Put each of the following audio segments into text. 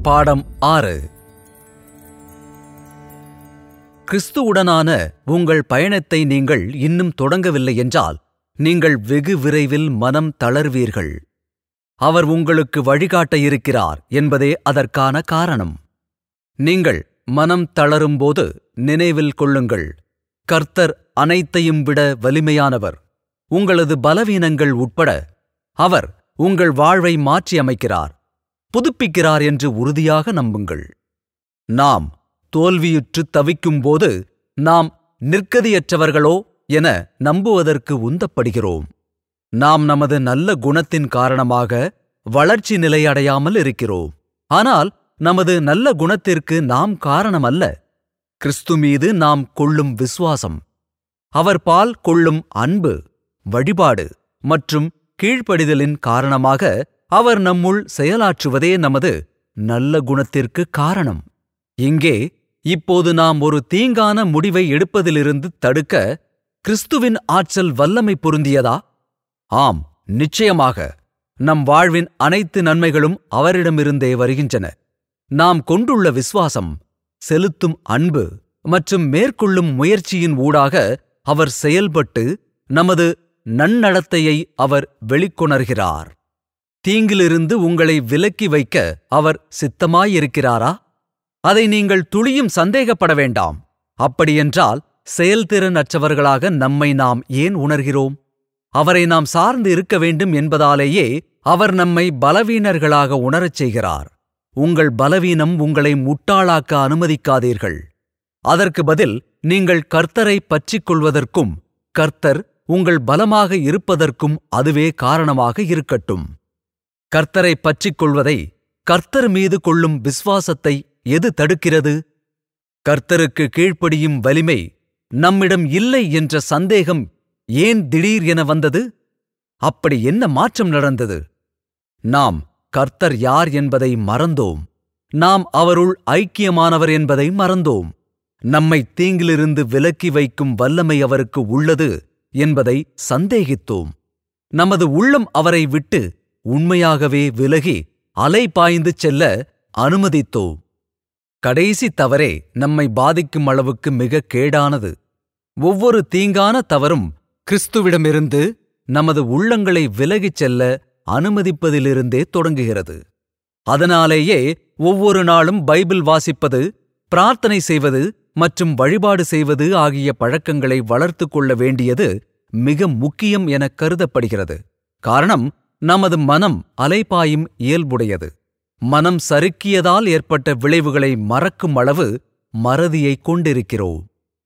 பாடம் ஆறு கிறிஸ்துவுடனான உங்கள் பயணத்தை நீங்கள் இன்னும் தொடங்கவில்லை என்றால் நீங்கள் வெகு விரைவில் மனம் தளர்வீர்கள் அவர் உங்களுக்கு வழிகாட்ட இருக்கிறார் என்பதே அதற்கான காரணம் நீங்கள் மனம் தளரும்போது நினைவில் கொள்ளுங்கள் கர்த்தர் அனைத்தையும் விட வலிமையானவர் உங்களது பலவீனங்கள் உட்பட அவர் உங்கள் வாழ்வை மாற்றியமைக்கிறார் புதுப்பிக்கிறார் என்று உறுதியாக நம்புங்கள் நாம் தோல்வியுற்று தவிக்கும்போது நாம் நிற்கதியற்றவர்களோ என நம்புவதற்கு உந்தப்படுகிறோம் நாம் நமது நல்ல குணத்தின் காரணமாக வளர்ச்சி நிலையடையாமல் இருக்கிறோம் ஆனால் நமது நல்ல குணத்திற்கு நாம் காரணமல்ல கிறிஸ்து மீது நாம் கொள்ளும் விசுவாசம் அவர் பால் கொள்ளும் அன்பு வழிபாடு மற்றும் கீழ்ப்படிதலின் காரணமாக அவர் நம்முள் செயலாற்றுவதே நமது நல்ல குணத்திற்கு காரணம் இங்கே இப்போது நாம் ஒரு தீங்கான முடிவை எடுப்பதிலிருந்து தடுக்க கிறிஸ்துவின் ஆற்றல் வல்லமை பொருந்தியதா ஆம் நிச்சயமாக நம் வாழ்வின் அனைத்து நன்மைகளும் அவரிடமிருந்தே வருகின்றன நாம் கொண்டுள்ள விசுவாசம் செலுத்தும் அன்பு மற்றும் மேற்கொள்ளும் முயற்சியின் ஊடாக அவர் செயல்பட்டு நமது நன்னடத்தையை அவர் வெளிக்கொணர்கிறார் தீங்கிலிருந்து உங்களை விலக்கி வைக்க அவர் சித்தமாயிருக்கிறாரா அதை நீங்கள் துளியும் சந்தேகப்பட வேண்டாம் அப்படியென்றால் செயல்திறன் அற்றவர்களாக நம்மை நாம் ஏன் உணர்கிறோம் அவரை நாம் சார்ந்து இருக்க வேண்டும் என்பதாலேயே அவர் நம்மை பலவீனர்களாக உணரச் செய்கிறார் உங்கள் பலவீனம் உங்களை முட்டாளாக்க அனுமதிக்காதீர்கள் அதற்கு பதில் நீங்கள் கர்த்தரை பற்றிக் கொள்வதற்கும் கர்த்தர் உங்கள் பலமாக இருப்பதற்கும் அதுவே காரணமாக இருக்கட்டும் கர்த்தரை பற்றிக் கொள்வதை கர்த்தர் மீது கொள்ளும் விசுவாசத்தை எது தடுக்கிறது கர்த்தருக்கு கீழ்ப்படியும் வலிமை நம்மிடம் இல்லை என்ற சந்தேகம் ஏன் திடீர் என வந்தது அப்படி என்ன மாற்றம் நடந்தது நாம் கர்த்தர் யார் என்பதை மறந்தோம் நாம் அவருள் ஐக்கியமானவர் என்பதை மறந்தோம் நம்மை தீங்கிலிருந்து விலக்கி வைக்கும் வல்லமை அவருக்கு உள்ளது என்பதை சந்தேகித்தோம் நமது உள்ளம் அவரை விட்டு உண்மையாகவே விலகி அலை பாய்ந்து செல்ல அனுமதித்தோம் கடைசி தவறே நம்மை பாதிக்கும் அளவுக்கு மிக கேடானது ஒவ்வொரு தீங்கான தவறும் கிறிஸ்துவிடமிருந்து நமது உள்ளங்களை விலகிச் செல்ல அனுமதிப்பதிலிருந்தே தொடங்குகிறது அதனாலேயே ஒவ்வொரு நாளும் பைபிள் வாசிப்பது பிரார்த்தனை செய்வது மற்றும் வழிபாடு செய்வது ஆகிய பழக்கங்களை வளர்த்து கொள்ள வேண்டியது மிக முக்கியம் என கருதப்படுகிறது காரணம் நமது மனம் அலைபாயும் இயல்புடையது மனம் சறுக்கியதால் ஏற்பட்ட விளைவுகளை மறக்கும் அளவு மறதியைக் கொண்டிருக்கிறோம்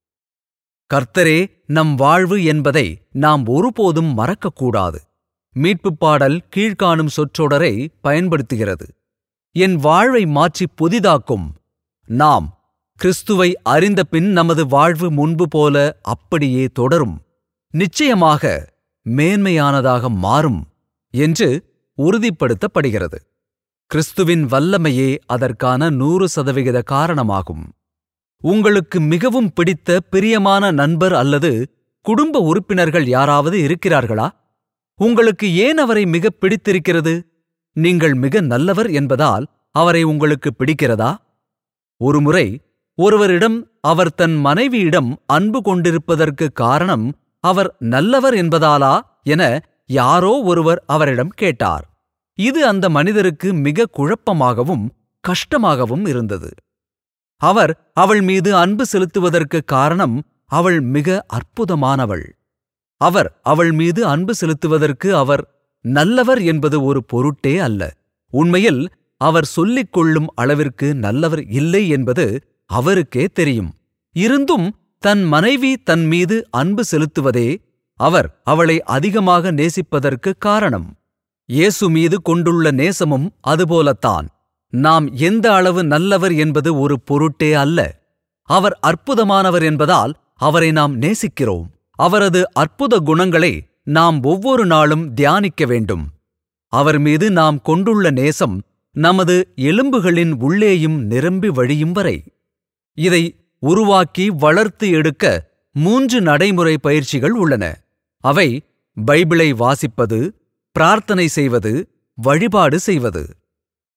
கர்த்தரே நம் வாழ்வு என்பதை நாம் ஒருபோதும் மறக்கக்கூடாது மீட்புப் பாடல் கீழ்காணும் சொற்றொடரை பயன்படுத்துகிறது என் வாழ்வை மாற்றி புதிதாக்கும் நாம் கிறிஸ்துவை அறிந்த பின் நமது வாழ்வு முன்பு போல அப்படியே தொடரும் நிச்சயமாக மேன்மையானதாக மாறும் என்று உறுதிப்படுத்தப்படுகிறது கிறிஸ்துவின் வல்லமையே அதற்கான நூறு சதவிகித காரணமாகும் உங்களுக்கு மிகவும் பிடித்த பிரியமான நண்பர் அல்லது குடும்ப உறுப்பினர்கள் யாராவது இருக்கிறார்களா உங்களுக்கு ஏன் அவரை மிக பிடித்திருக்கிறது நீங்கள் மிக நல்லவர் என்பதால் அவரை உங்களுக்கு பிடிக்கிறதா ஒருமுறை ஒருவரிடம் அவர் தன் மனைவியிடம் அன்பு கொண்டிருப்பதற்கு காரணம் அவர் நல்லவர் என்பதாலா என யாரோ ஒருவர் அவரிடம் கேட்டார் இது அந்த மனிதருக்கு மிக குழப்பமாகவும் கஷ்டமாகவும் இருந்தது அவர் அவள் மீது அன்பு செலுத்துவதற்கு காரணம் அவள் மிக அற்புதமானவள் அவர் அவள் மீது அன்பு செலுத்துவதற்கு அவர் நல்லவர் என்பது ஒரு பொருட்டே அல்ல உண்மையில் அவர் சொல்லிக் கொள்ளும் அளவிற்கு நல்லவர் இல்லை என்பது அவருக்கே தெரியும் இருந்தும் தன் மனைவி தன் மீது அன்பு செலுத்துவதே அவர் அவளை அதிகமாக நேசிப்பதற்கு காரணம் இயேசு மீது கொண்டுள்ள நேசமும் அதுபோலத்தான் நாம் எந்த அளவு நல்லவர் என்பது ஒரு பொருட்டே அல்ல அவர் அற்புதமானவர் என்பதால் அவரை நாம் நேசிக்கிறோம் அவரது அற்புத குணங்களை நாம் ஒவ்வொரு நாளும் தியானிக்க வேண்டும் அவர் மீது நாம் கொண்டுள்ள நேசம் நமது எலும்புகளின் உள்ளேயும் நிரம்பி வழியும் வரை இதை உருவாக்கி வளர்த்து எடுக்க மூன்று நடைமுறை பயிற்சிகள் உள்ளன அவை பைபிளை வாசிப்பது பிரார்த்தனை செய்வது வழிபாடு செய்வது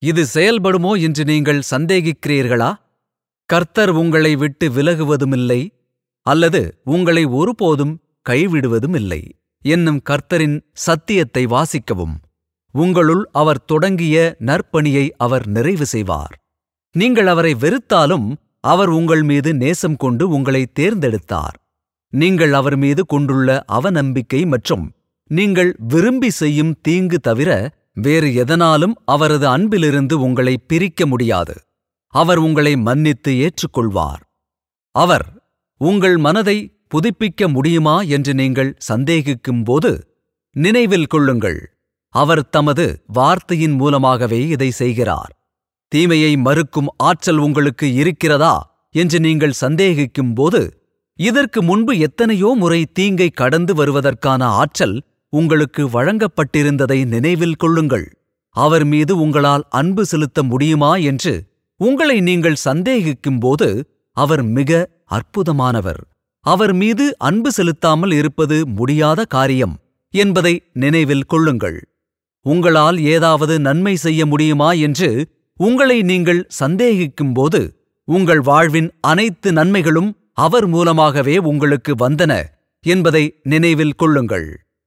இது செயல்படுமோ என்று நீங்கள் சந்தேகிக்கிறீர்களா கர்த்தர் உங்களை விட்டு விலகுவதுமில்லை அல்லது உங்களை ஒருபோதும் கைவிடுவதுமில்லை என்னும் கர்த்தரின் சத்தியத்தை வாசிக்கவும் உங்களுள் அவர் தொடங்கிய நற்பணியை அவர் நிறைவு செய்வார் நீங்கள் அவரை வெறுத்தாலும் அவர் உங்கள் மீது நேசம் கொண்டு உங்களை தேர்ந்தெடுத்தார் நீங்கள் அவர் மீது கொண்டுள்ள அவநம்பிக்கை மற்றும் நீங்கள் விரும்பி செய்யும் தீங்கு தவிர வேறு எதனாலும் அவரது அன்பிலிருந்து உங்களை பிரிக்க முடியாது அவர் உங்களை மன்னித்து ஏற்றுக்கொள்வார் அவர் உங்கள் மனதை புதுப்பிக்க முடியுமா என்று நீங்கள் சந்தேகிக்கும்போது நினைவில் கொள்ளுங்கள் அவர் தமது வார்த்தையின் மூலமாகவே இதை செய்கிறார் தீமையை மறுக்கும் ஆற்றல் உங்களுக்கு இருக்கிறதா என்று நீங்கள் சந்தேகிக்கும்போது இதற்கு முன்பு எத்தனையோ முறை தீங்கை கடந்து வருவதற்கான ஆற்றல் உங்களுக்கு வழங்கப்பட்டிருந்ததை நினைவில் கொள்ளுங்கள் அவர் மீது உங்களால் அன்பு செலுத்த முடியுமா என்று உங்களை நீங்கள் சந்தேகிக்கும்போது அவர் மிக அற்புதமானவர் அவர் மீது அன்பு செலுத்தாமல் இருப்பது முடியாத காரியம் என்பதை நினைவில் கொள்ளுங்கள் உங்களால் ஏதாவது நன்மை செய்ய முடியுமா என்று உங்களை நீங்கள் சந்தேகிக்கும்போது உங்கள் வாழ்வின் அனைத்து நன்மைகளும் அவர் மூலமாகவே உங்களுக்கு வந்தன என்பதை நினைவில் கொள்ளுங்கள்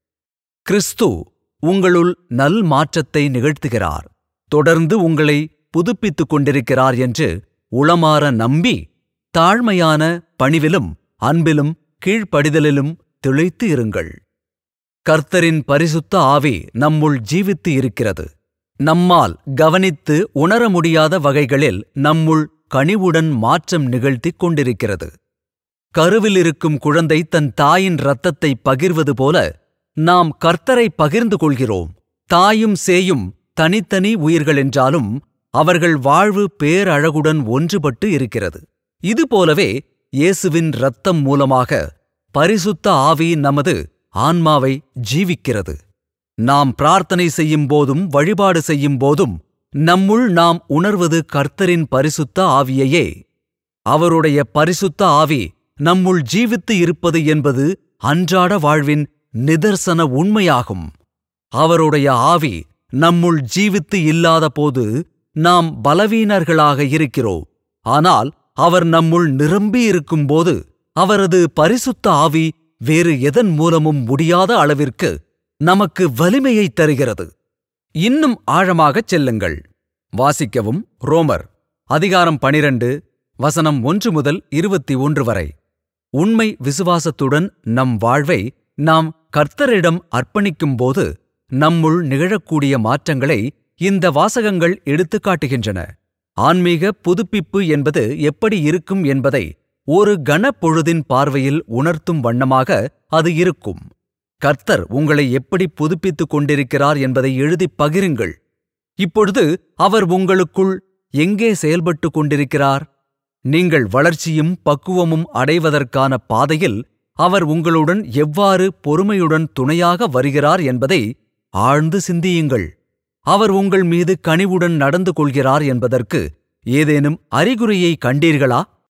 கிறிஸ்து உங்களுள் நல் மாற்றத்தை நிகழ்த்துகிறார் தொடர்ந்து உங்களை புதுப்பித்துக் கொண்டிருக்கிறார் என்று உளமாற நம்பி தாழ்மையான பணிவிலும் அன்பிலும் கீழ்ப்படிதலிலும் திளைத்து இருங்கள் கர்த்தரின் பரிசுத்த ஆவி நம்முள் ஜீவித்து இருக்கிறது நம்மால் கவனித்து உணர முடியாத வகைகளில் நம்முள் கனிவுடன் மாற்றம் நிகழ்த்திக் கொண்டிருக்கிறது கருவில் இருக்கும் குழந்தை தன் தாயின் இரத்தத்தை பகிர்வது போல நாம் கர்த்தரை பகிர்ந்து கொள்கிறோம் தாயும் சேயும் தனித்தனி உயிர்களென்றாலும் அவர்கள் வாழ்வு பேரழகுடன் ஒன்றுபட்டு இருக்கிறது இதுபோலவே இயேசுவின் இரத்தம் மூலமாக பரிசுத்த ஆவி நமது ஆன்மாவை ஜீவிக்கிறது நாம் பிரார்த்தனை செய்யும் போதும் வழிபாடு செய்யும் போதும் நம்முள் நாம் உணர்வது கர்த்தரின் பரிசுத்த ஆவியையே அவருடைய பரிசுத்த ஆவி நம்முள் ஜீவித்து இருப்பது என்பது அன்றாட வாழ்வின் நிதர்சன உண்மையாகும் அவருடைய ஆவி நம்முள் ஜீவித்து இல்லாத போது நாம் பலவீனர்களாக இருக்கிறோம் ஆனால் அவர் நம்முள் நிரம்பி இருக்கும்போது அவரது பரிசுத்த ஆவி வேறு எதன் மூலமும் முடியாத அளவிற்கு நமக்கு வலிமையைத் தருகிறது இன்னும் ஆழமாகச் செல்லுங்கள் வாசிக்கவும் ரோமர் அதிகாரம் பனிரண்டு வசனம் ஒன்று முதல் இருபத்தி ஒன்று வரை உண்மை விசுவாசத்துடன் நம் வாழ்வை நாம் கர்த்தரிடம் அர்ப்பணிக்கும்போது நம்முள் நிகழக்கூடிய மாற்றங்களை இந்த வாசகங்கள் எடுத்துக் காட்டுகின்றன ஆன்மீக புதுப்பிப்பு என்பது எப்படி இருக்கும் என்பதை ஒரு கனப்பொழுதின் பார்வையில் உணர்த்தும் வண்ணமாக அது இருக்கும் கர்த்தர் உங்களை எப்படி புதுப்பித்துக் கொண்டிருக்கிறார் என்பதை எழுதிப் பகிருங்கள் இப்பொழுது அவர் உங்களுக்குள் எங்கே செயல்பட்டுக் கொண்டிருக்கிறார் நீங்கள் வளர்ச்சியும் பக்குவமும் அடைவதற்கான பாதையில் அவர் உங்களுடன் எவ்வாறு பொறுமையுடன் துணையாக வருகிறார் என்பதை ஆழ்ந்து சிந்தியுங்கள் அவர் உங்கள் மீது கனிவுடன் நடந்து கொள்கிறார் என்பதற்கு ஏதேனும் அறிகுறியை கண்டீர்களா